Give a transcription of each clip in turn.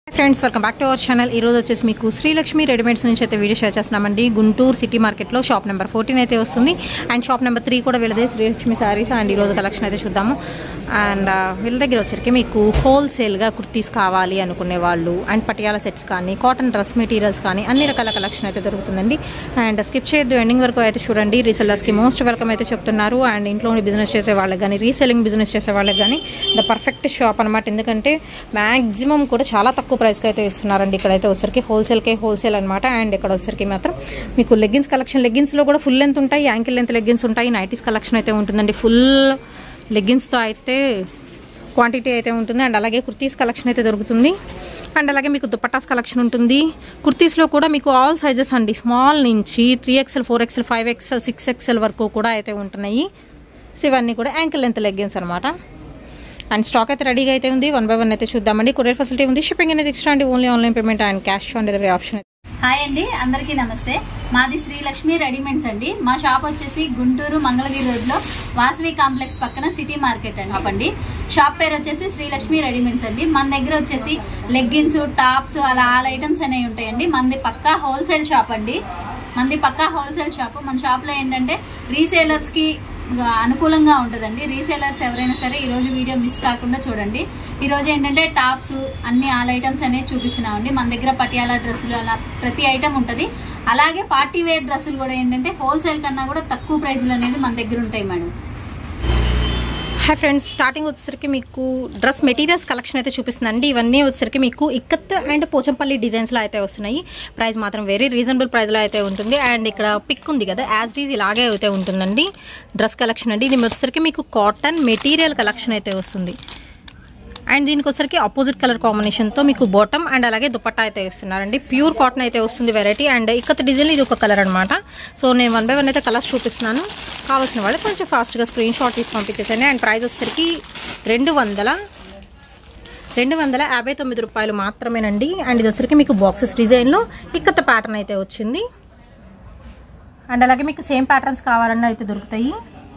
friends welcome back to our channel ఈ రోజు వచ్చేసి మీకు శ్రీలక్ష్మి రెడీమేడ్స్ నుంచి అయితే వీడియో షేర్ చేస్తున్నామండి గుంటూరు సిటీ మార్కెట్లో షాప్ నెంబర్ ఫోర్టీన్ అయితే వస్తుంది అండ్ షాప్ నెంబర్ త్రీ కూడా వీళ్ళదే శ్రీలక్ష్మి శారీస్ అండ్ ఈ రోజు కలెక్షన్ అయితే చూద్దాము అండ్ వీళ్ళ దగ్గర వచ్చరికి మీకు హోల్సేల్గా కుర్తీస్ కావాలి అనుకునే వాళ్ళు అండ్ పటియాల సెట్స్ కానీ కాటన్ డ్రెస్ మెటీరియల్స్ కానీ అన్ని రకాల కలెక్షన్ అయితే దొరుకుతుందండి అండ్ స్కిప్ చేయొద్దు ఎండింగ్ వరకు అయితే చూడండి రీసెల్లర్స్కి మోస్ట్ వెల్కమ్ అయితే చెప్తున్నారు అండ్ ఇంట్లో బిజినెస్ చేసే వాళ్ళకి కానీ రీసెల్లింగ్ బిజినెస్ చేసే వాళ్ళకి కానీ ద పర్ఫెక్ట్ షాప్ అనమాట ఎందుకంటే మ్యాక్సిమం కూడా చాలా తక్కువ ప్రైస్కి అయితే ఇస్తున్నారండి ఇక్కడైతే వచ్చరికి హోల్సేల్కే హోల్సేల్ అనమాట అండ్ ఇక్కడ వచ్చరికి మాత్రం మీకు లెగ్గిన్స్ కలెక్షన్ లెగ్గిన్స్లో కూడా ఫుల్ లెంత్ ఉంటాయి యాంకిల్ లెంత్ లెగ్గిన్స్ ఉంటాయి నైటీస్ కలెక్షన్ అయితే ఉంటుందండి ఫుల్ లెగ్గిన్స్తో అయితే క్వాంటిటీ అయితే ఉంటుంది అండ్ అలాగే కుర్తీస్ కలెక్షన్ అయితే దొరుకుతుంది అండ్ అలాగే మీకు దుపట్టాస్ కలెక్షన్ ఉంటుంది కుర్తీస్లో కూడా మీకు ఆల్ సైజెస్ అండి స్మాల్ నుంచి three XL four XL five XL six XL వరకు కూడా అయితే ఉంటున్నాయి సో ఇవన్నీ కూడా యాంకిల్ లెంత్ లెగ్గిన్స్ అనమాట అండ్ స్టాక్ అయితే రెడీగా అయితే ఉంది వన్ బై వన్ అయితే చూద్దామండి కొరియర్ ఫెసిలిటీ ఉంది షిప్పింగ్ అనేది ఎక్స్ట్రా అండి only online payment and cash on delivery option hi అండి అందరికీ నమస్తే మాది శ్రీలక్ష్మి రెడీమేడ్స్ అండి మా షాప్ వచ్చేసి గుంటూరు మంగళగిరి రోడ్ లో వాసవి కాంప్లెక్స్ పక్కన సిటీ మార్కెట్ అండి షాప్ అండి షాప్ పేరు వచ్చేసి శ్రీలక్ష్మి రెడీమేడ్స్ అండి మన దగ్గర వచ్చేసి లెగ్గిన్స్ టాప్స్ అలా ఆల్ ఐటమ్స్ అనేవి ఉంటాయండి మనది పక్కా హోల్సేల్ షాప్ అండి మనది పక్కా హోల్సేల్ షాప్ మన షాప్ లో ఏంటంటే రీసేలర్స్ కి అనుకూలంగా ఉంటుందండి రీసేలర్స్ ఎవరైనా సరే ఈ రోజు వీడియో మిస్ కాకుండా చూడండి ఈ రోజు ఏంటంటే టాప్స్ అన్ని ఆల్ ఐటమ్స్ అనేవి చూపిస్తున్నామండి మన దగ్గర పటియాలా డ్రెస్సులు అలా ప్రతి ఐటమ్ ఉంటది అలాగే పార్టీ వేర్ డ్రెస్సులు కూడా ఏంటంటే హోల్సేల్ కన్నా కూడా తక్కువ ప్రైస్లు అనేది మన దగ్గర ఉంటాయి మేడం హాయ్ ఫ్రెండ్స్ స్టార్టింగ్ వచ్చేసరికి మీకు డ్రెస్ మెటీరియల్స్ కలెక్షన్ అయితే చూపిస్తుందండి ఇవన్నీ వచ్చేసరికి మీకు ఇక్కత్ అండ్ పోచంపల్లి డిజైన్స్లో అయితే వస్తున్నాయి ప్రైస్ మాత్రం వెరీ రీజనబుల్ ప్రైస్లో అయితే ఉంటుంది అండ్ ఇక్కడ పిక్ ఉంది కదా యాజ్ డీజ్ ఇలాగే అయితే ఉంటుందండి డ్రెస్ కలెక్షన్ అండి ఇది వచ్చేసరికి మీకు కాటన్ మెటీరియల్ కలెక్షన్ అయితే వస్తుంది అండ్ దీనికి వచ్చరికి ఆపోజిట్ కలర్ కాంబినేషన్తో మీకు బాటమ్ అండ్ అలాగే దుపట్టా అయితే ఇస్తున్నారండి ప్యూర్ కాటన్ అయితే వస్తుంది వెరైటీ అండ్ ఇక్కత డిజైన్ ఇది ఒక కలర్ అనమాట సో నేను వన్ బై వన్ అయితే కలర్స్ చూపిస్తున్నాను కావాల్సిన వాళ్ళు కొంచెం ఫాస్ట్గా స్క్రీన్ షాట్ తీసి పంపించేసండి అండ్ ప్రైస్ వచ్చేసరికి రెండు వందల రెండు వందల యాభై తొమ్మిది రూపాయలు మాత్రమేనండి అండ్ ఇది వచ్చరికి మీకు బాక్సెస్ డిజైన్లో ఇక్కత ప్యాటర్న్ అయితే వచ్చింది అండ్ అలాగే మీకు సేమ్ ప్యాటర్న్స్ కావాలన్నా అయితే దొరుకుతాయి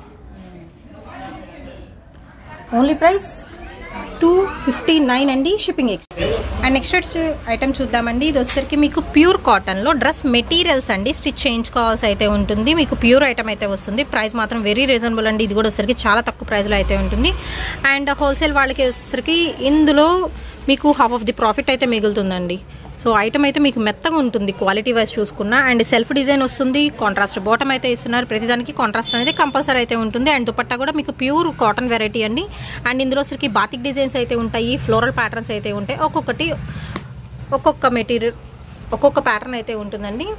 only price two fifty nine అండి షిప్పింగ్ అండ్ నెక్స్ట్ ఐటమ్ చూద్దామండి ఇది వచ్చేసరికి మీకు ప్యూర్ కాటన్లో డ్రెస్ మెటీరియల్స్ అండి స్టిచ్ చేయించుకోవాల్సి అయితే ఉంటుంది మీకు ప్యూర్ ఐటమ్ అయితే వస్తుంది ప్రైస్ మాత్రం వెరీ రీజనబుల్ అండి ఇది కూడా వచ్చేసరికి చాలా తక్కువ ప్రైస్లో అయితే ఉంటుంది అండ్ హోల్సేల్ వాళ్ళకి వచ్చేసరికి ఇందులో మీకు హాఫ్ ఆఫ్ ది ప్రాఫిట్ అయితే మిగులుతుందండి సో ఐటమ్ అయితే మీకు మెత్తగా ఉంటుంది క్వాలిటీ వైజ్ చూసుకున్నా అండ్ సెల్ఫ్ డిజైన్ వస్తుంది కాంట్రాస్ట్ బాటమ్ అయితే ఇస్తున్నారు ప్రతిదానికి కాంట్రాస్ట్ అనేది కంపల్సరీ అయితే ఉంటుంది అండ్ దుపట్టా కూడా మీకు ప్యూర్ కాటన్ వెరైటీ అండి అండ్ ఇందులో సరికి బాతిక్ డిజైన్స్ అయితే ఉంటాయి ఫ్లోరల్ ప్యాటర్న్స్ అయితే ఉంటాయి ఒక్కొక్కటి ఒక్కొక్క మెటీరియల్ ఒక్కొక్క ప్యాటర్న్ అయితే ఉంటుందండి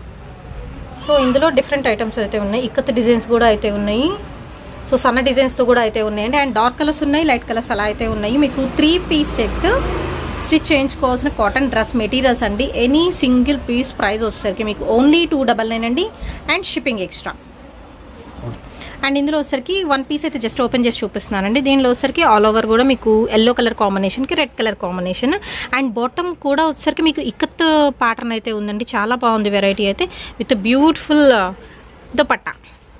సో ఇందులో డిఫరెంట్ ఐటమ్స్ అయితే ఉన్నాయి ఇక్కత్ డిజైన్స్ కూడా అయితే ఉన్నాయి సో సన్న డిజైన్స్తో కూడా అయితే ఉన్నాయండి అండ్ డార్క్ కలర్స్ ఉన్నాయి లైట్ కలర్స్ అలా అయితే ఉన్నాయి మీకు త్రీ పీస్ సెట్ స్టిచ్ చేయించుకోవాల్సిన కాటన్ డ్రెస్ మెటీరియల్స్ అండి ఎనీ సింగిల్ పీస్ ప్రైస్ వచ్చేసరికి మీకు ఓన్లీ టూ డబల్ నైన్ అండి అండ్ షిప్పింగ్ ఎక్స్ట్రా అండ్ ఇందులో వచ్చరికి వన్ పీస్ అయితే జస్ట్ ఓపెన్ చేసి చూపిస్తున్నానండి దీనిలో వచ్చరికి ఆల్ ఓవర్ కూడా మీకు ఎల్లో కలర్ కాంబినేషన్కి red colour combination and bottom కూడా వచ్చరికి మీకు ఇక్కత్ ప్యాటర్న్ అయితే ఉందండి చాలా బాగుంది వెరైటీ అయితే with beautiful dupatta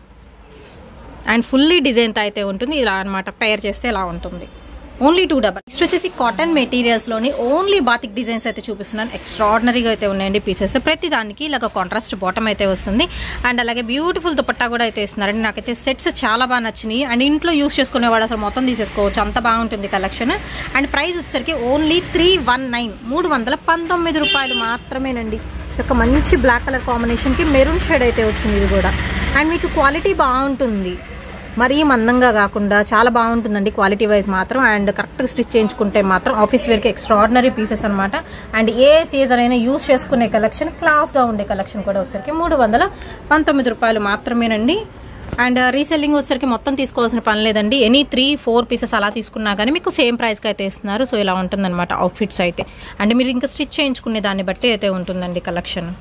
and fully డిజైన్తో అయితే ఉంటుంది ఇలా అనమాట పేర్ చేస్తే ఇలా ఉంటుంది ఓన్లీ టూ డబల్ నెక్స్ట్ వచ్చేసి కాటన్ మెటీరియల్స్ లోని ఓన్లీ బాతిక్ డిజైన్స్ అయితే చూపిస్తున్నాను ఎక్స్ట్రాడినరీగా అయితే ఉన్నాయండి పీసెస్ ప్రతి దానికి ఇలాగ కాంట్రాస్ట్ బాటమ్ అయితే వస్తుంది అండ్ అలాగే బ్యూటిఫుల్ దుపట్టా కూడా అయితే ఇస్తున్నారండి నాకైతే సెట్స్ చాలా బాగా నచ్చినాయి అండ్ ఇంట్లో యూస్ చేసుకునే వాళ్ళు అసలు మొత్తం తీసేసుకోవచ్చు అంత బాగుంటుంది కలెక్షన్ అండ్ ప్రైస్ వచ్చేసరికి ఓన్లీ త్రీ వన్ నైన్ మూడు వందల పంతొమ్మిది రూపాయలు మాత్రమేనండి చక్క మంచి బ్లాక్ కలర్ కాంబినేషన్కి మెరూన్ షేడ్ అయితే వచ్చింది ఇది కూడా అండ్ మీకు క్వాలిటీ బాగుంటుంది మరీ మందంగా కాకుండా చాలా బాగుంటుందండి క్వాలిటీ వైజ్ మాత్రం అండ్ కరెక్ట్గా స్టిచ్ చేయించుకుంటే మాత్రం ఆఫీస్ వేర్కి ఎక్స్ట్రాడినరీ పీసెస్ అనమాట అండ్ ఏ సీజన్ అయినా యూస్ చేసుకునే కలెక్షన్ క్లాస్గా ఉండే కలెక్షన్ కూడా వచ్చేసరికి మూడు వందల పంతొమ్మిది రూపాయలు మాత్రమేనండి అండ్ రీసెల్లింగ్ వచ్చేసరికి మొత్తం తీసుకోవాల్సిన పని లేదండి ఎనీ త్రీ ఫోర్ పీసెస్ అలా తీసుకున్నా కానీ మీకు సేమ్ ప్రైస్కి అయితే ఇస్తున్నారు సో ఇలా ఉంటుందన్నమాట అవుట్ఫిట్స్ అయితే అంటే మీరు ఇంకా స్టిచ్ చేయించుకునే దాన్ని బట్టి అయితే ఉంటుందండి కలెక్షన్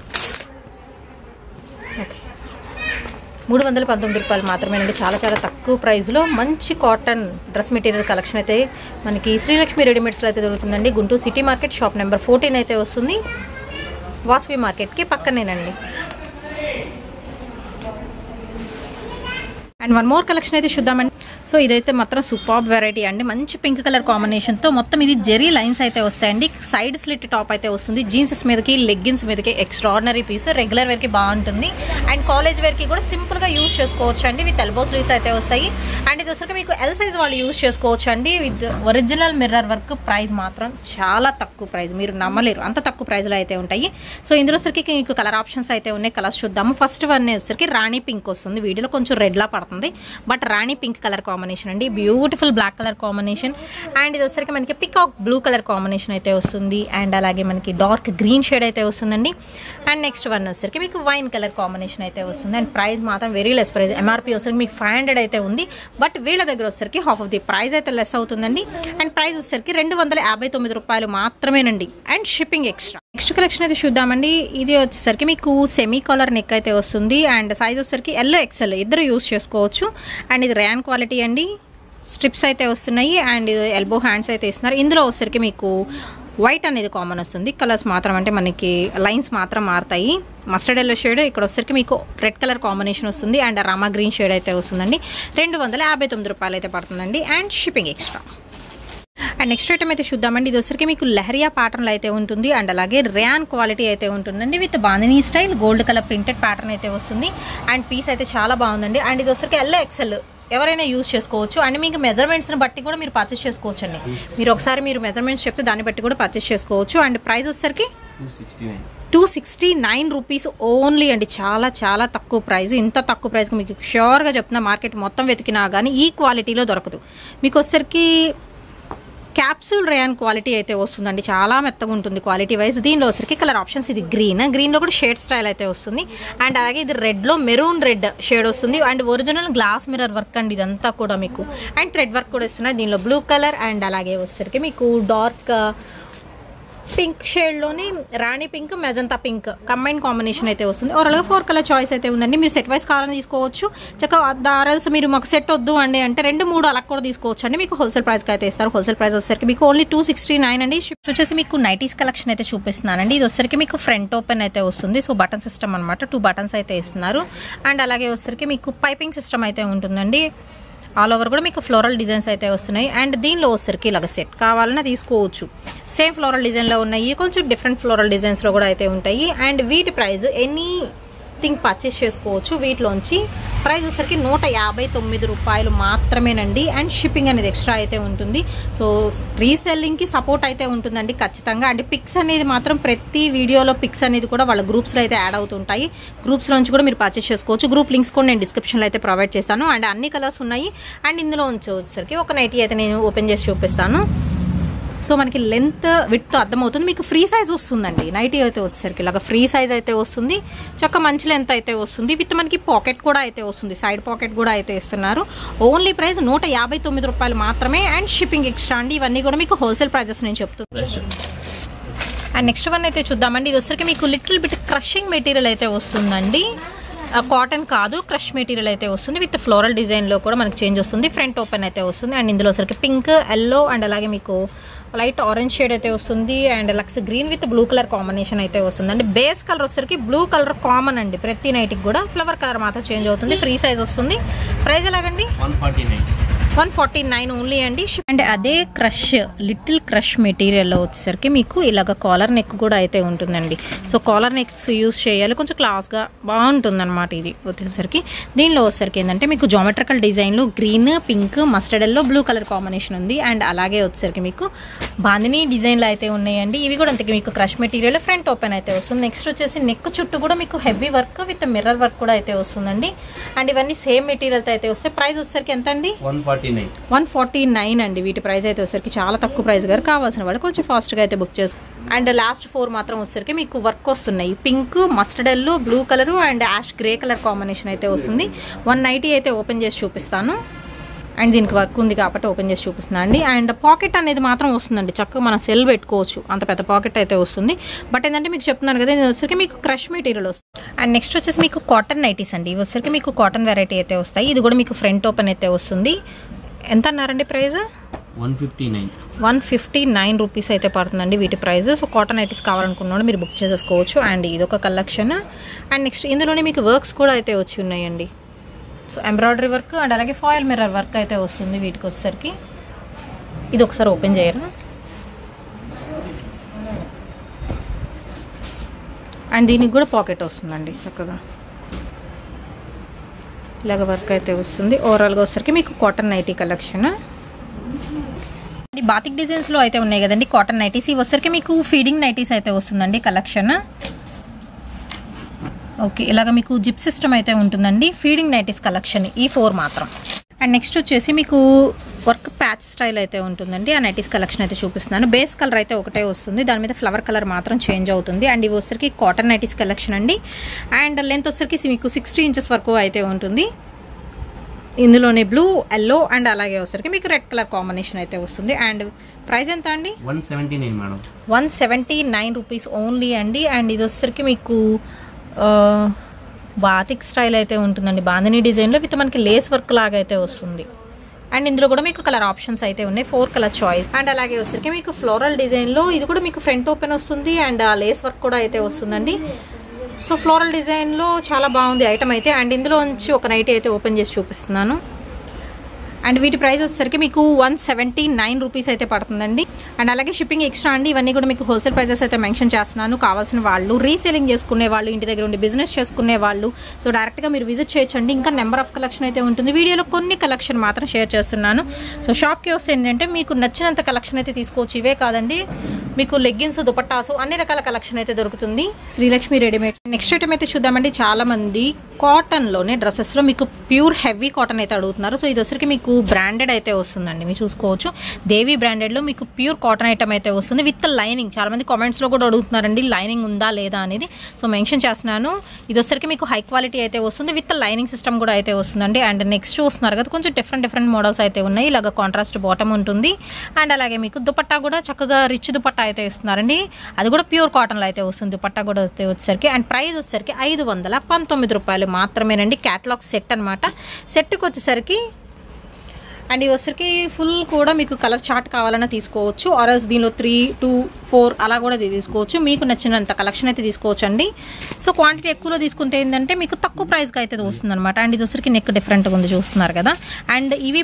ఓకే మూడు వందల పంతొమ్మిది రూపాయలు మాత్రమేనండి చాలా చాలా తక్కువ ప్రైస్లో మంచి కాటన్ డ్రెస్ మెటీరియల్ కలెక్షన్ అయితే మనకి శ్రీలక్ష్మి రెడీమేడ్స్లో అయితే దొరుకుతుందండి Guntur city market shop number fourteen అయితే వస్తుంది వాసవి మార్కెట్కి పక్కనేనండి అండ్ వన్ మోర్ కలెక్షన్ అయితే చూద్దామండి సో ఇదైతే మాత్రం సూపర్ వెరైటీ అండి మంచి పింక్ కలర్ కాంబినేషన్తో మొత్తం ఇది జెరీ లైన్స్ అయితే వస్తాయండి సైడ్ స్లిట్ టాప్ అయితే వస్తుంది జీన్సెస్ మీదకి లెగ్గిన్స్ మీదకి ఎక్స్ట్రాడినరీ పీస్ రెగ్యులర్ వేర్కి బాగుంటుంది అండ్ కాలేజ్ వేర్కి కూడా సింపుల్గా యూస్ చేసుకోవచ్చు అండి విత్ ఎల్బో స్లీవ్స్ అయితే వస్తాయి అండ్ ఇది వచ్చరికి మీకు ఎల్ సైజ్ వాళ్ళు యూస్ చేసుకోవచ్చు అండి with original mirror work price మాత్రం చాలా తక్కువ ప్రైస్ మీరు నమ్మలేరు అంత తక్కువ ప్రైస్లో అయితే ఉంటాయి సో ఇందులో సరికి మీకు కలర్ ఆప్షన్స్ అయితే ఉన్నాయి కలర్స్ చూద్దాము ఫస్ట్ వన్ వచ్చరికి రాణి పింక్ వస్తుంది వీడియోలో కొంచెం రెడ్లా పడుతుంది but rani pink colour combination అండి beautiful black colour combination and ఇది వచ్చరికి మనకి పికాక్ బ్లూ కలర్ కాంబినేషన్ అయితే వస్తుంది అండ్ అలాగే మనకి డార్క్ గ్రీన్ షేడ్ అయితే వస్తుందండి అండ్ నెక్స్ట్ వన్ వచ్చరికి మీకు వైన్ కలర్ కాంబినేషన్ అయితే వస్తుంది అండ్ ప్రైస్ మాత్రం వెరీ లెస్ ప్రైస్ ఎంఆర్పీ వచ్చరికి మీకు ఫైవ్ హండ్రెడ్ అయితే ఉంది బట్ వీళ్ళ దగ్గర వచ్చరికి హాఫ్ ఆఫ్ ది ప్రైస్ అయితే లెస్ అవుతుందండి అండ్ ప్రైస్ వచ్చరికి రెండు వందల యాభై తొమ్మిది రూపాయలు మాత్రమేనండి and shipping extra next collection అయితే చూద్దామండి ఇది వచ్చేసరికి మీకు సెమీ కాలర్ నెక్ అయితే వస్తుంది అండ్ సైజ్ వచ్చేసరికి ఎల్లో ఎక్సెల్ ఇద్దరు యూస్ చేసుకోవచ్చు అండ్ ఇది ర్యాన్ క్వాలిటీ అండి స్ట్రిప్స్ అయితే వస్తున్నాయి అండ్ ఇది ఎల్బో హ్యాండ్స్ అయితే ఇస్తున్నారు ఇందులో వచ్చేసరికి మీకు వైట్ అనేది కామన్ వస్తుంది కలర్స్ మాత్రం అంటే మనకి లైన్స్ మాత్రం మారుతాయి మస్టర్డ్ ఎల్లో షేడ్ ఇక్కడ వచ్చేసరికి మీకు రెడ్ కలర్ కాంబినేషన్ వస్తుంది అండ్ రామా గ్రీన్ షేడ్ అయితే వస్తుందండి రెండు వందల యాభై తొమ్మిది రూపాయలు అయితే పడుతుందండి and shipping extra and next item అయితే చూద్దామండి ఇది వచ్చరికి మీకు లహరియా ప్యాటర్న్లో అయితే ఉంటుంది అండ్ అలాగే ర్యాన్ క్వాలిటీ అయితే ఉంటుందండి with bandhani style gold colour printed pattern అయితే వస్తుంది అండ్ పీస్ అయితే చాలా బాగుందండి అండ్ ఇది వచ్చరికి ఎల్లో ఎక్సెల్ ఎవరైనా యూజ్ చేసుకోవచ్చు అండ్ మీకు మెజర్మెంట్స్ని బట్టి కూడా మీరు పర్చేస్ చేసుకోవచ్చు అండి మీరు ఒకసారి మీరు మెజర్మెంట్స్ చెప్తే దాన్ని బట్టి కూడా పర్చేస్ చేసుకోవచ్చు అండ్ ప్రైస్ వచ్చరికి two sixty nine rupees only అండి చాలా చాలా తక్కువ ప్రైస్ ఇంత తక్కువ ప్రైస్కి మీకు ష్యూర్గా చెప్తున్నా మార్కెట్ మొత్తం వెతికినా కానీ ఈ క్వాలిటీలో దొరకదు మీకు వచ్చరికి క్యాప్సూల్ రేయాన్ క్వాలిటీ అయితే వస్తుందండి చాలా మెత్తగా ఉంటుంది క్వాలిటీ వైజ్ దీనిలో వచ్చరికి కలర్ ఆప్షన్స్ ఇది గ్రీన్ గ్రీన్లో కూడా షేడ్ స్టైల్ అయితే వస్తుంది అండ్ అలాగే ఇది రెడ్లో మెరూన్ రెడ్ షేడ్ వస్తుంది and original glass mirror work అండి ఇదంతా కూడా మీకు అండ్ థ్రెడ్ వర్క్ కూడా వస్తున్నాయి దీనిలో బ్లూ కలర్ అండ్ అలాగే వచ్చరికి మీకు డార్క్ పింక్ షేడ్లోని rani pink magenta pink combine combination అయితే వస్తుంది ఓవరాల్గా ఫోర్ కలర్ చాయిస్ అయితే ఉందండి మీరు సెట్ వైస్ కావాలని తీసుకోవచ్చు చక్కగా దారల్స్ మీరు మాకు సెట్ వద్దు అండి అంటే రెండు మూడు అలా కూడా తీసుకోవచ్చు అండి మీకు హోల్సేల్ ప్రైస్కి అయితే ఇస్తారు హోల్సేల్ ప్రైస్ వచ్చేసరికి మీకు ఓన్లీ టూ సిక్స్టీ నైన్ అండి షిప్ వచ్చేసి మీకు నైటీస్ కలెక్షన్ అయితే చూపిస్తున్నానండి ఇది వచ్చేసరికి మీకు ఫ్రంట్ ఓపెన్ అయితే వస్తుంది సో బటన్ సిస్టమ్ అనమాట టూ బటన్స్ అయితే ఇస్తున్నారు అండ్ అలాగే వచ్చేసరికి మీకు పైపింగ్ సిస్టమ్ అయితే ఉంటుందండి ఆల్ ఓవర్ కూడా మీకు ఫ్లోరల్ డిజైన్స్ అయితే వస్తున్నాయి అండ్ దీనిలో వచ్చరికి ఇలాగ సెట్ కావాలన్నా తీసుకోవచ్చు సేమ్ ఫ్లోరల్ డిజైన్లో ఉన్నాయి కొంచెం డిఫరెంట్ ఫ్లోరల్ డిజైన్స్లో కూడా అయితే ఉంటాయి అండ్ వీటి ప్రైస్ ఎనీ థింగ్ పర్చేస్ చేసుకోవచ్చు వీటిలోంచి ప్రైస్ వచ్చరికి నూట యాభై తొమ్మిది రూపాయలు మాత్రమేనండి అండ్ షిప్పింగ్ అనేది ఎక్స్ట్రా అయితే ఉంటుంది సో రీసెల్లింగ్కి సపోర్ట్ అయితే ఉంటుందండి ఖచ్చితంగా అండ్ పిక్స్ అనేది మాత్రం ప్రతి వీడియోలో పిక్స్ అనేది కూడా వాళ్ళ గ్రూప్స్లో అయితే యాడ్ అవుతుంటాయి గ్రూప్స్ నుంచి కూడా మీరు పర్చేస్ చేసుకోవచ్చు గ్రూప్ లింక్స్ కూడా నేను డిస్క్రిప్షన్లో అయితే ప్రొవైడ్ చేస్తాను అండ్ అన్ని కలర్స్ ఉన్నాయి అండ్ ఇందులో వచ్చేసరికి ఒక నైటీ అయితే నేను ఓపెన్ చేసి చూపిస్తాను సో మనకి లెంత్ విత్ అర్థమవుతుంది మీకు ఫ్రీ సైజ్ వస్తుందండి నైటీ అయితే వచ్చేసరికి ఇలాగ ఫ్రీ సైజ్ అయితే వస్తుంది చక్క మంచి లెంత్ అయితే వస్తుంది విత్ మనకి పాకెట్ కూడా అయితే వస్తుంది సైడ్ పాకెట్ కూడా అయితే ఇస్తున్నారు ఓన్లీ ప్రైస్ నూట యాభై తొమ్మిది రూపాయలు మాత్రమే అండ్ షిప్పింగ్ ఎక్స్ట్రా అండి ఇవన్నీ కూడా మీకు హోల్సేల్ ప్రైజెస్ నేను చెప్తున్నాను అండ్ నెక్స్ట్ వన్ అయితే చూద్దామండి ఇది వచ్చరికి మీకు లిటిల్ బిట్ క్రషింగ్ మెటీరియల్ అయితే వస్తుందండి కాటన్ కాదు క్రష్ మెటీరియల్ అయితే వస్తుంది విత్ ఫ్లోరల్ డిజైన్లో కూడా మనకి చేంజ్ వస్తుంది ఫ్రంట్ ఓపెన్ అయితే వస్తుంది అండ్ ఇందులో వచ్చరికి పింక్ ఎల్లో అండ్ అలాగే మీకు లైట్ ఆరెంజ్ షేడ్ అయితే వస్తుంది అండ్ లక్స్ green with blue colour combination అయితే వస్తుంది అండి బేస్ కలర్ వచ్చరికి బ్లూ కలర్ కామన్ అండి ప్రతి నైట్కి కూడా ఫ్లవర్ కలర్ మాత్రం చేంజ్ అవుతుంది ఫ్రీ సైజ్ వస్తుంది ప్రైస్ ఎలాగండి one forty nine one forty nine only అండి అండ్ అదే క్రష్ లిటిల్ క్రష్ మెటీరియల్లో వచ్చేసరికి మీకు ఇలాగ కాలర్ నెక్ కూడా అయితే ఉంటుందండి సో కాలర్ నెక్స్ యూస్ చేయాలి కొంచెం క్లాస్గా బాగుంటుంది అనమాట ఇది వచ్చేసరికి దీనిలో వచ్చేసరికి ఏంటంటే మీకు జామెట్రికల్ డిజైన్లో green pink mustard yellow blue colour combination ఉంది అండ్ అలాగే వచ్చేసరికి మీకు బాందిని డిజైన్లో అయితే ఉన్నాయండి ఇవి కూడా అంతకి మీకు క్రష్ మెటీరియల్ ఫ్రంట్ ఓపెన్ అయితే వస్తుంది నెక్స్ట్ వచ్చేసి నెక్ చుట్టూ కూడా మీకు heavy work with mirror work కూడా అయితే వస్తుందండి అండ్ ఇవన్నీ సేమ్ మెటీరియల్తో అయితే వస్తాయి ప్రైస్ వచ్చేసరికి ఎంత అండి one forty nine one forty nine అండి వీటి ప్రైస్ అయితే వచ్చేసరికి చాలా తక్కువ ప్రైస్ గారు కావాల్సిన వాళ్ళు కొంచెం ఫాస్ట్గా అయితే బుక్ చేసుకో అండ్ లాస్ట్ ఫోర్ మాత్రం వచ్చేసరికి మీకు వర్క్ వస్తున్నాయి pink mustard yellow blue colour and ash grey colour combination అయితే వస్తుంది వన్ నైటీ అయితే ఓపెన్ చేసి చూపిస్తాను అండ్ దీనికి వర్క్ ఉంది కాబట్టి ఓపెన్ చేసి చూపిస్తున్నాను అండి అండ్ పాకెట్ అనేది మాత్రం వస్తుందండి చక్కగా మనం సెల్ పెట్టుకోవచ్చు అంత పెద్ద పాకెట్ అయితే వస్తుంది బట్ ఏంటంటే మీకు చెప్తున్నాను కదా ఇది వచ్చరికి మీకు క్రష్ మెటీరియల్ వస్తుంది అండ్ నెక్స్ట్ వచ్చేసి మీకు కాటన్ నైటీస్ అండి ఇవి వచ్చరికి మీకు కాటన్ వెరైటీ అయితే వస్తాయి ఇది కూడా మీకు ఫ్రంట్ ఓపెన్ అయితే వస్తుంది ఎంత అన్నారండి price one fifty nine one fifty nine rupees అయితే పడుతుందండి వీటి ప్రైస్ సో కాటన్ ఐటీస్ కావాలనుకున్నాడు మీరు బుక్ చేసేసుకోవచ్చు అండ్ ఇదొక కలెక్షన్ అండ్ నెక్స్ట్ ఇందులోనే మీకు వర్క్స్ కూడా అయితే వచ్చి ఉన్నాయండి సో ఎంబ్రాయిడరీ వర్క్ అండ్ అలాగే ఫాయిల్ మిర్రర్ వర్క్ అయితే వస్తుంది వీటికి వచ్చేసరికి ఇది ఒకసారి ఓపెన్ చేయరా అండ్ దీనికి కూడా పాకెట్ వస్తుందండి చక్కగా ఇలాగ వర్క్ అయితే వస్తుంది ఓవరాల్గా వచ్చేసరికి మీకు కాటన్ నైటీ కలెక్షన్ ఈ బాతిక్ డిజైన్స్లో అయితే ఉన్నాయి కదండి కాటన్ నైటీస్ ఇవి వచ్చరికి మీకు ఫీడింగ్ నైటీస్ అయితే వస్తుందండి కలెక్షన్ ఓకే ఇలాగ మీకు జిప్ సిస్టమ్ అయితే ఉంటుందండి ఫీడింగ్ నైటీస్ కలెక్షన్ ఈ ఫోర్ మాత్రం అండ్ నెక్స్ట్ వచ్చేసి మీకు వర్క్ ప్యాచ్ స్టైల్ అయితే ఉంటుందండి ఆ నైటీస్ కలెక్షన్ అయితే చూపిస్తున్నాను బేస్ కలర్ అయితే ఒకటే వస్తుంది దాని మీద ఫ్లవర్ కలర్ మాత్రం చేంజ్ అవుతుంది అండ్ ఇవి వచ్చరికి కాటన్ నైటీస్ కలెక్షన్ అండి అండ్ లెంత్ వచ్చరికి మీకు సిక్స్టీ ఇంచెస్ వరకు అయితే ఉంటుంది ఇందులోనే బ్లూ ఎల్లో అండ్ అలాగే వచ్చరికి మీకు రెడ్ కలర్ కాంబినేషన్ అయితే వస్తుంది అండ్ ప్రైస్ ఎంత అండి one seventy nine madam one seventy nine rupees only అండి అండ్ ఇది వచ్చరికి మీకు ఆ, బాతిక్ స్టైల్ అయితే ఉంటుందండి బాందిని డిజైన్లో విత్ మనకి లేస్ వర్క్ లాగా అయితే వస్తుంది అండ్ ఇందులో కూడా మీకు కలర్ ఆప్షన్స్ అయితే ఉన్నాయి ఫోర్ కలర్ చాయిస్ అండ్ అలాగే వచ్చరికి మీకు ఫ్లోరల్ డిజైన్లో ఇది కూడా మీకు ఫ్రంట్ ఓపెన్ వస్తుంది అండ్ ఆ లేస్ వర్క్ కూడా అయితే వస్తుందండి సో ఫ్లోరల్ డిజైన్లో చాలా బాగుంది ఐటమ్ అయితే అండ్ ఇందులో నుంచి ఒక నైట్ అయితే ఓపెన్ చేసి చూపిస్తున్నాను అండ్ వీటి ప్రైస్ వచ్చేసరికి మీకు వన్ సెవెంటీ నైన్ రూపీస్ అయితే పడుతుందండి అండ్ అలాగే షిప్పింగ్ ఎక్స్ట్రా అండి ఇవన్నీ కూడా మీకు హోల్సేల్ ప్రైజెస్ అయితే మెన్షన్ చేస్తున్నాను కావాల్సిన వాళ్ళు రీసేలింగ్ చేసుకునే వాళ్ళు ఇంటి దగ్గర ఉండి బిజినెస్ చేసుకునే వాళ్ళు సో డైరెక్ట్గా మీరు విజిట్ చేయొచ్చండి ఇంకా నెంబర్ ఆఫ్ కలెక్షన్ అయితే ఉంటుంది వీడియోలో కొన్ని కలెక్షన్ మాత్రం షేర్ చేస్తున్నాను సో షాప్కి వస్తే ఏంటంటే మీకు నచ్చినంత కలెక్షన్ అయితే తీసుకోవచ్చు ఇవే కాదండి మీకు లెగ్గిన్స్ దుపట్టాసు అన్ని రకాల కలెక్షన్ అయితే దొరుకుతుంది శ్రీలక్ష్మి రెడీమేడ్ నెక్స్ట్ ఐటమ్ అయితే చూద్దామండి చాలా మంది కాటన్ లోనే డ్రెస్సెస్ లో మీకు ప్యూర్ హెవీ కాటన్ అయితే అడుగుతున్నారు సో ఇది వచ్చరికి మీకు బ్రాండెడ్ అయితే వస్తుందండి మీరు చూసుకోవచ్చు దేవి బ్రాండెడ్ లో మీకు ప్యూర్ కాటన్ ఐటమ్ అయితే వస్తుంది విత్ లైనింగ్ చాలా మంది కామెంట్స్ లో కూడా అడుగుతున్నారండి లైనింగ్ ఉందా లేదా అనేది సో మెన్షన్ చేస్తున్నాను ఇది వచ్చరికి మీకు హై క్వాలిటీ అయితే వస్తుంది విత్ లైనింగ్ సిస్టమ్ కూడా అయితే వస్తుందండి అండ్ నెక్స్ట్ చూస్తున్నారు కదా కొంచెం డిఫరెంట్ డిఫరెంట్ మోడల్స్ అయితే ఉన్నాయి ఇలాగ కాంట్రాస్ట్ బాటమ్ ఉంటుంది అండ్ అలాగే మీకు దుపట్టా కూడా చక్కగా రిచ్ దుపట్టా అయితే ఇస్తున్నారండి అది కూడా ప్యూర్ కాటన్ లో అయితే వస్తుంది దుపట్టా కూడా అయితే వచ్చేసరికి అండ్ ప్రైస్ వచ్చేసరికి ఐదు వందల పంతొమ్మిది రూపాయలు మాత్రమేనండి క్యాటలాగ్ సెట్ అనమాట సెట్కి వచ్చేసరికి అండ్ ఇవి వచ్చరికి ఫుల్ కూడా మీకు కలర్ చార్ట్ కావాలన్నా తీసుకోవచ్చు ఆర్ఎస్ దీనిలో త్రీ టూ ఫోర్ అలా కూడా తీసుకోవచ్చు మీకు నచ్చినంత కలెక్షన్ అయితే తీసుకోవచ్చు అండి సో క్వాంటిటీ ఎక్కువలో తీసుకుంటే ఏంటంటే మీకు తక్కువ ప్రైస్కి అయితే వస్తుంది అనమాట అండ్ ఇది వచ్చరికి నెక్ డిఫరెంట్గా ఉంది చూస్తున్నారు కదా అండ్ ఇవి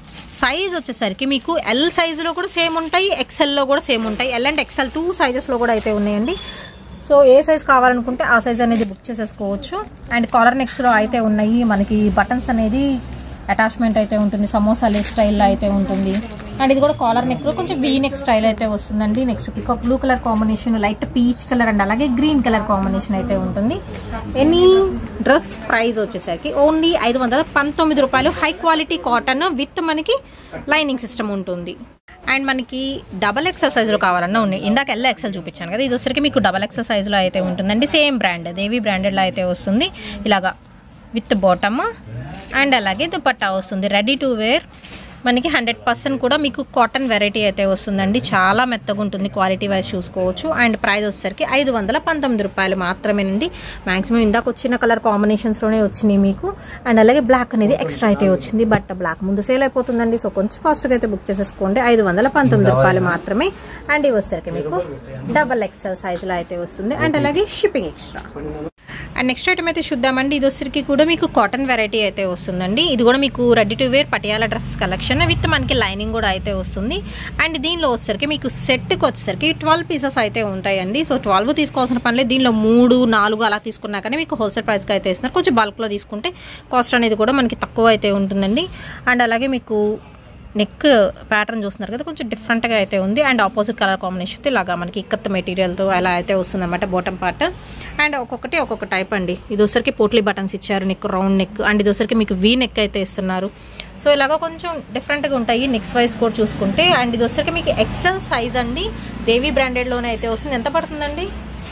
సైజ్ వచ్చేసరికి మీకు ఎల్ సైజులో కూడా సేమ్ ఉంటాయి ఎక్సెల్లో కూడా సేమ్ ఉంటాయి ఎల్ అండ్ ఎక్సెల్ టూ సైజెస్లో కూడా అయితే ఉన్నాయండి సో ఏ సైజ్ కావాలనుకుంటే ఆ సైజ్ అనేది బుక్ చేసేసుకోవచ్చు అండ్ కాలర్ నెక్స్లో అయితే ఉన్నాయి మనకి బటన్స్ అనేది అటాచ్మెంట్ అయితే ఉంటుంది సమోసా లెస్ స్టైల్లో అయితే ఉంటుంది అండ్ ఇది కూడా కాలర్ నెక్ లో కొంచెం వీ నెక్ స్టైల్ అయితే వస్తుందండి next peacock blue colour combination light peach colour and అలాగే గ్రీన్ కలర్ కాంబినేషన్ అయితే ఉంటుంది ఎనీ డ్రెస్ ప్రైస్ వచ్చేసరికి ఓన్లీ ఐదు వందల పంతొమ్మిది రూపాయలు హై క్వాలిటీ కాటన్ విత్ మనకి లైనింగ్ సిస్టమ్ ఉంటుంది అండ్ మనకి డబల్ ఎక్సెల్ సైజులో కావాలన్నా ఉన్నాయి ఇందాక ఎల్ ఎక్సెల్ చూపించాను కదా ఇది వచ్చరికి మీకు డబల్ ఎక్సెల్ సైజులో అయితే ఉంటుందండి సేమ్ బ్రాండ్ దేవి బ్రాండెడ్లో అయితే వస్తుంది ఇలాగా విత్ బాటమ్ అండ్ అలాగే దుపట్టా వస్తుంది రెడీ టు వేర్ మనకి హండ్రెడ్ పర్సెంట్ కూడా మీకు కాటన్ వెరైటీ అయితే వస్తుందండి చాలా మెత్తగా ఉంటుంది క్వాలిటీ వైజ్ చూసుకోవచ్చు అండ్ ప్రైస్ వచ్చేసరికి ఐదు వందల పంతొమ్మిది రూపాయలు మాత్రమేనండి మాక్సిమం ఇందాక వచ్చిన కలర్ కాంబినేషన్స్లోనే వచ్చినాయి మీకు అండ్ అలాగే బ్లాక్ అనేది ఎక్స్ట్రా అయితే వచ్చింది బట్ బ్లాక్ ముందు సేల్ అయిపోతుందండి సో కొంచెం ఫాస్ట్గా అయితే బుక్ చేసేసుకోండి ఐదు వందల పంతొమ్మిది రూపాయలు మాత్రమే అండ్ ఇవి వచ్చేసరికి మీకు డబల్ ఎక్స్ఎల్ సైజులో అయితే వస్తుంది అండ్ అలాగే shipping extra and next item అయితే చూద్దామండి ఇది వచ్చరికి కూడా మీకు కాటన్ వెరైటీ అయితే వస్తుందండి ఇది కూడా మీకు ready to wear Patiala dress collection with మనకి లైనింగ్ కూడా అయితే వస్తుంది అండ్ దీనిలో వచ్చేసరికి మీకు సెట్కి వచ్చేసరికి ట్వెల్వ్ పీసెస్ అయితే ఉంటాయండి సో ట్వెల్వ్ తీసుకోవాల్సిన పని లేదు దీనిలో మూడు నాలుగు అలా తీసుకున్నా కానీ మీకు హోల్సేల్ ప్రైస్కి అయితే ఇస్తున్నారు కొంచెం బల్క్లో తీసుకుంటే కాస్ట్ అనేది కూడా మనకి తక్కువ అయితే ఉంటుందండి అండ్ అలాగే మీకు నెక్ ప్యాటర్న్ చూస్తున్నారు కదా కొంచెం డిఫరెంట్గా అయితే ఉంది అండ్ ఆపోజిట్ కలర్ కాంబినేషన్ ఇలాగా మనకి ఇక్కత్ మెటీరియల్తో అలా అయితే వస్తుంది అనమాట బాటమ్ పార్ట్ అండ్ ఒక్కొక్కటి ఒక్కొక్క టైప్ అండి ఇది వచ్చరికి పోట్లీ బటన్స్ ఇచ్చారు నెక్ రౌండ్ నెక్ అండ్ ఇది వచ్చరికి మీకు వీ నెక్ అయితే ఇస్తున్నారు సో ఇలాగ కొంచెం డిఫరెంట్గా ఉంటాయి నెక్స్ట్ వైజ్ కూడా చూసుకుంటే అండ్ ఇది వచ్చరికి మీకు ఎక్సెల్ సైజ్ అండి దేవి బ్రాండెడ్లోనే అయితే వస్తుంది ఎంత పడుతుందండి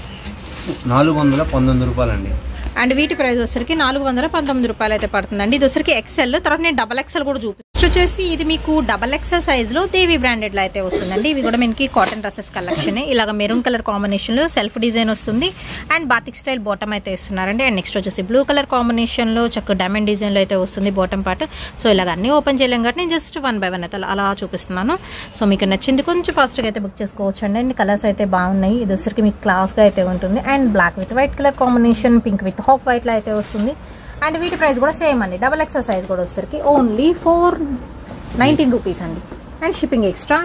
నాలుగు వందల పంతొమ్మిది రూపాయలండి అండ్ వీటి ప్రైస్ వచ్చరికి నాలుగు వందల పంతొమ్మిది రూపాయలు అయితే పడుతుందండి ఇది వచ్చరికి ఎక్సెల్ తర్వాత నేను డబల్ ఎక్సెల్ కూడా చూపిస్తాను నెక్స్ట్ వచ్చేసి ఇది మీకు డబల్ ఎక్సెల్ సైజ్ లో దేవి బ్రాండెడ్ లో అయితే వస్తుందండి ఇవి కూడా మనకి కాటన్ డ్రెస్సెస్ కలెక్షన్ ఇలాగ మెరూన్ కలర్ కాంబినేషన్ లో సెల్ఫ్ డిజైన్ వస్తుంది అండ్ బాతిక్ స్టైల్ బాటమ్ అయితే ఇస్తున్నారండి అండ్ నెక్స్ట్ వచ్చేసి బ్లూ కలర్ కాంబినేషన్ లో చక్క డైమండ్ డిజైన్ లో అయితే వస్తుంది బాటమ్ పార్ట్ సో ఇలాగ అన్ని ఓపెన్ చేయలేం కాబట్టి నేను జస్ట్ వన్ బై వన్ అయితే అలా చూపిస్తున్నాను సో మీకు నచ్చింది కొంచెం ఫాస్ట్ గా అయితే బుక్ చేసుకోవచ్చు అండి అండ్ కలర్స్ అయితే బాగున్నాయి ఇది వచ్చరికి మీకు క్లాస్ గా అయితే ఉంటుంది and black with white colour combination pink with half white లో అయితే వస్తుంది అండ్ వీటి ప్రైస్ కూడా సేమ్ అండి డబల్ ఎక్సెల్ సైజ్ కూడా వచ్చేసరికి ఓన్లీ ఫోర్ నైన్టీన్ రూపీస్ అండి అండ్ షిప్పింగ్ ఎక్స్ట్రా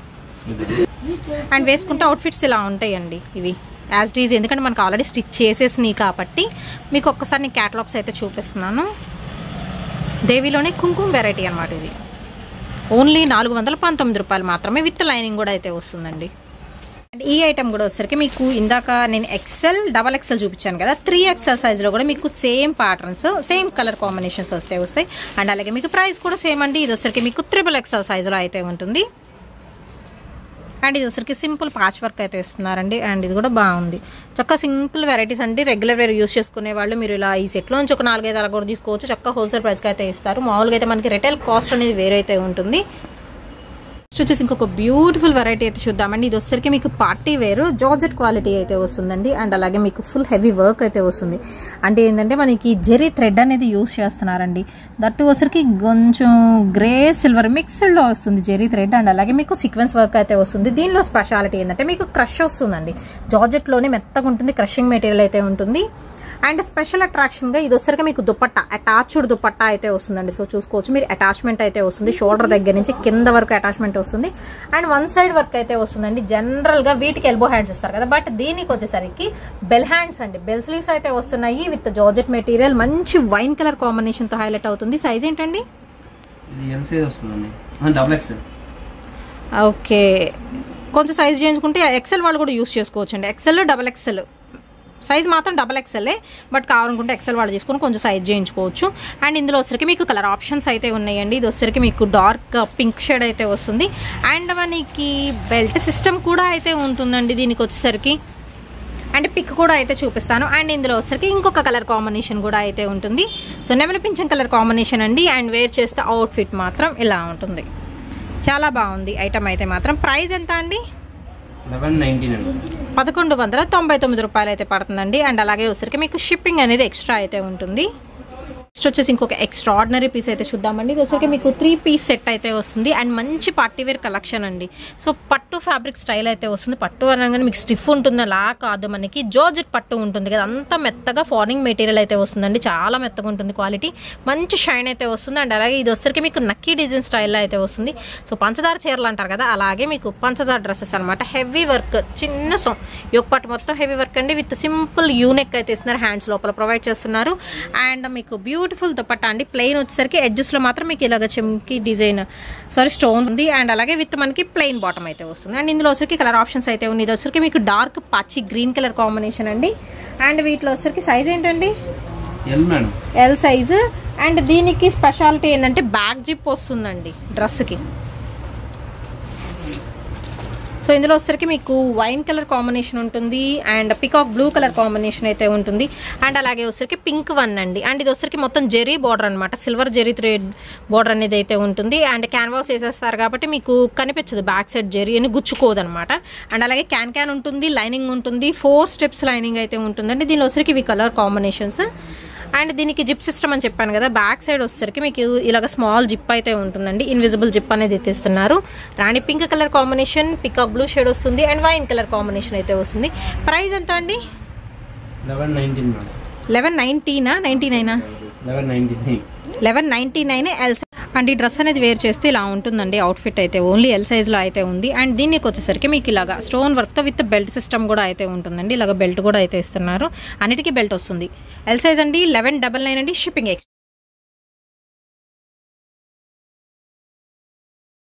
అండ్ వేసుకుంటే అవుట్ఫిట్స్ ఇలా ఉంటాయండి ఇవి యాజ్ డీజ్ ఎందుకంటే మనకు ఆల్రెడీ స్టిచ్ చేసేసినాయి కాబట్టి మీకు ఒక్కసారి నేను క్యాటలాగ్స్ అయితే చూపిస్తున్నాను దేవిలోనే కుంకుమ వెరైటీ అనమాట ఇది ఓన్లీ నాలుగు వందల పంతొమ్మిది రూపాయలు మాత్రమే విత్ లైనింగ్ కూడా అయితే వస్తుందండి అండ్ ఈ ఐటమ్ కూడా వచ్చేసరికి మీకు ఇందాక నేను ఎక్సెల్ డబల్ ఎక్సెల్ చూపించాను కదా త్రీ ఎక్సెల్ సైజ్లో కూడా మీకు same patterns same colour combinations వస్తే వస్తాయి అండ్ అలాగే మీకు ప్రైస్ కూడా సేమ్ అండి ఇది వచ్చరికి మీకు త్రిబుల్ ఎక్సెల్ సైజులో అయితే ఉంటుంది అండ్ ఇది వచ్చరికి సింపుల్ పాచ్ వర్క్ అయితే ఇస్తున్నారండి అండ్ ఇది కూడా బాగుంది చక్కగా సింపుల్ వెరైటీస్ అండి రెగ్యులర్ వేర్ యూస్ చేసుకునే వాళ్ళు మీరు ఇలా ఈ సెట్లో నుంచి ఒక నాలుగైదు అలా కూడా తీసుకోవచ్చు చక్కగా హోల్సేల్ ప్రైస్కి అయితే ఇస్తారు మామూలుగా అయితే మనకి రిటైల్ కాస్ట్ అనేది వేరైతే ఉంటుంది నెక్స్ట్ వచ్చేసి ఇంకొక బ్యూటిఫుల్ వెరైటీ అయితే చూద్దామండి ఇది వచ్చరికి మీకు పార్టీ వేరు జార్జెట్ క్వాలిటీ అయితే వస్తుందండి అండ్ అలాగే మీకు ఫుల్ హెవీ వర్క్ అయితే వస్తుంది అంటే ఏంటంటే మనకి జెరీ థ్రెడ్ అనేది యూస్ చేస్తున్నారండి దట్టు వచ్చరికి కొంచెం గ్రే సిల్వర్ మిక్స్డ్లో వస్తుంది జెరీ థ్రెడ్ అండ్ అలాగే మీకు సీక్వెన్స్ వర్క్ అయితే వస్తుంది దీనిలో స్పెషాలిటీ ఏంటంటే మీకు క్రష్ వస్తుందండి జార్జెట్లోనే మెత్తగా ఉంటుంది క్రషింగ్ మెటీరియల్ అయితే ఉంటుంది అండ్ స్పెషల్ అట్రాక్షన్ గా ఇది వచ్చరికి మీకు దుపట్టా అటాచ్డ్ దుపట్టా అయితే వస్తుందండి సో చూసుకోవచ్చు మీరు అటాచ్మెంట్ అయితే వస్తుంది షోల్డర్ దగ్గర నుంచి కింద వరకు అటాచ్మెంట్ వస్తుంది అండ్ వన్ సైడ్ వర్క్ అయితే వస్తుందండి జనరల్ గా వీటికి ఎల్బో హ్యాండ్స్ ఇస్తారు కదా బట్ దీనికి వచ్చేసరికి బెల్ హ్యాండ్స్ అండి బెల్ స్లీవ్స్ అయితే వస్తున్నాయి విత్ జార్జెట్ మెటీరియల్ మంచి వైన్ కలర్ కాంబినేషన్ తో హైలైట్ అవుతుంది సైజ్ ఏంటండి ఇది ఎల్ సైజ్ వస్తుందండి డబుల్ ఎక్స్ఎల్ ఓకే కొంచెం సైజ్ చేయించుకుంటే ఎక్సెల్ వాళ్ళు కూడా యూస్ చేసుకోవచ్చు అండి ఎక్సెల్ డబల్ ఎక్సెల్ సైజ్ మాత్రం డబల్ ఎక్సెల్ఏ బట్ కావాలనుకుంటే ఎక్సెల్ వాళ్ళు తీసుకుని కొంచెం సైజ్ చేయించుకోవచ్చు అండ్ ఇందులో వచ్చరికి మీకు కలర్ ఆప్షన్స్ అయితే ఉన్నాయండి ఇది వచ్చరికి మీకు డార్క్ పింక్ షేడ్ అయితే వస్తుంది అండ్ మనకి బెల్ట్ సిస్టమ్ కూడా అయితే ఉంటుందండి దీనికి వచ్చేసరికి అండ్ పిక్ కూడా అయితే చూపిస్తాను అండ్ ఇందులో వచ్చరికి ఇంకొక కలర్ కాంబినేషన్ కూడా అయితే ఉంటుంది సో నెమలి పింఛం కలర్ కాంబినేషన్ అండి అండ్ వేర్ చేస్తే అవుట్ఫిట్ మాత్రం ఇలా ఉంటుంది చాలా బాగుంది ఐటమ్ అయితే మాత్రం ప్రైస్ ఎంత అండి లెవెన్ నైన్టీన్ అండి పదకొండు వందల తొంభై తొమ్మిది రూపాయలు అయితే పడుతుందండి అండ్ అలాగే వచ్చరికి మీకు షిప్పింగ్ అనేది ఎక్స్ట్రా అయితే ఉంటుంది నెక్స్ట్ వచ్చేసి ఇంకొక ఎక్స్ట్రాడినరీ పీస్ అయితే చూద్దామండి ఇది వచ్చరికి మీకు త్రీ పీస్ సెట్ అయితే వస్తుంది అండ్ మంచి పార్టీ వేర్ కలెక్షన్ అండి సో పట్టు ఫ్యాబ్రిక్ స్టైల్ అయితే వస్తుంది పట్టు అనగానే మీకు స్టిఫ్ ఉంటుంది అలా కాదు మనకి జోర్జెట్ పట్టు ఉంటుంది కదా అంత మెత్తగా ఫారింగ్ మెటీరియల్ అయితే వస్తుందండి చాలా మెత్తగా ఉంటుంది క్వాలిటీ మంచి షైన్ అయితే వస్తుంది అండ్ అలాగే ఇది వచ్చరికి మీకు నక్కీ డిజైన్ స్టైల్లో అయితే వస్తుంది సో పంచదార చీరలు అంటారు కదా అలాగే మీకు పంచదార డ్రెస్సెస్ అనమాట హెవీ వర్క్ చిన్న సో యొక్క పట్టు మొత్తం హెవీ వర్క్ అండి విత్ సింపుల్ యూనెక్ అయితే ఇస్తున్నారు హ్యాండ్స్ లోపల ప్రొవైడ్ చేస్తున్నారు అండ్ మీకు బ్యూటిఫుల్ దుపట్టా అండి ప్లెయిన్ వచ్చేసరికి edges లో మాత్రం మీకు ఇలాగ చెంకి డిజైన్ సారీ స్టోన్ ఉంది అండ్ అలాగే విత్ మనకి ప్లెయిన్ బాటమ్ అయితే వస్తుంది అండ్ ఇందులో వచ్చరికి కలర్ ఆప్షన్స్ అయితే ఉంది ఇది వచ్చరికి మీకు డార్క్ పచ్చి గ్రీన్ కలర్ కాంబినేషన్ అండి అండ్ వీటిలో వచ్చరికి సైజ్ ఏంటండి L madam L size and దీనికి స్పెషాలిటీ ఏంటంటే బ్యాక్ జిప్ వస్తుందండి డ్రెస్కి సో ఇందులో వచ్చేసరికి మీకు వైన్ కలర్ కాంబినేషన్ ఉంటుంది and peacock blue colour combination అయితే ఉంటుంది అండ్ అలాగే వచ్చేసరికి పింక్ వన్ అండి అండ్ ఇది వచ్చేసరికి మొత్తం జెరీ బార్డర్ అనమాట సిల్వర్ జెరీ థ్రెడ్ బార్డర్ అనేది అయితే ఉంటుంది అండ్ క్యాన్వాస్ వేసేస్తారు కాబట్టి మీకు కనిపించదు బ్యాక్ సైడ్ జెరీ అని గుచ్చుకోదు అనమాట అండ్ అలాగే క్యాన్ క్యాన్ ఉంటుంది లైనింగ్ ఉంటుంది ఫోర్ స్టెప్స్ లైనింగ్ అయితే ఉంటుందండి దీనిలో వచ్చేసరికి ఇవి కలర్ కాంబినేషన్స్ అండ్ దీనికి జిప్ సిస్టమ్ అని చెప్పాను కదా బ్యాక్ సైడ్ వచ్చేసరికి మీకు ఇలాగ స్మాల్ జిప్ అయితే ఉంటుందండి ఇన్విజిబుల్ జిప్ అనేది ఎత్తిస్తున్నారు rani pink colour combination peacock blue shade వస్తుంది అండ్ వైన్ కలర్ కాంబినేషన్ అయితే వస్తుంది ప్రైస్ ఎంత అండి లెవెన్ నైన్టీన్ మేడం లెవెన్ నైన్టీనా నైన్టీ నైనా eleven nineteen eleven ninety nine L and ఈ డ్రెస్ అనేది వేర్ చేస్తే ఇలా ఉంటుందండి అవుట్ఫిట్ అయితే ఓన్లీ ఎల్ సైజ్లో అయితే ఉంది అండ్ దీనికి వచ్చేసరికి మీకు ఇలాగా స్టోన్ వర్క్తో విత్ బెల్ట్ సిస్టమ్ కూడా అయితే ఉంటుందండి ఇలాగ బెల్ట్ కూడా అయితే ఇస్తున్నారు అన్నిటికీ బెల్ట్ వస్తుంది ఎల్ సైజ్ అండి లెవెన్ డబల్ నైన్ అండి షిప్పింగ్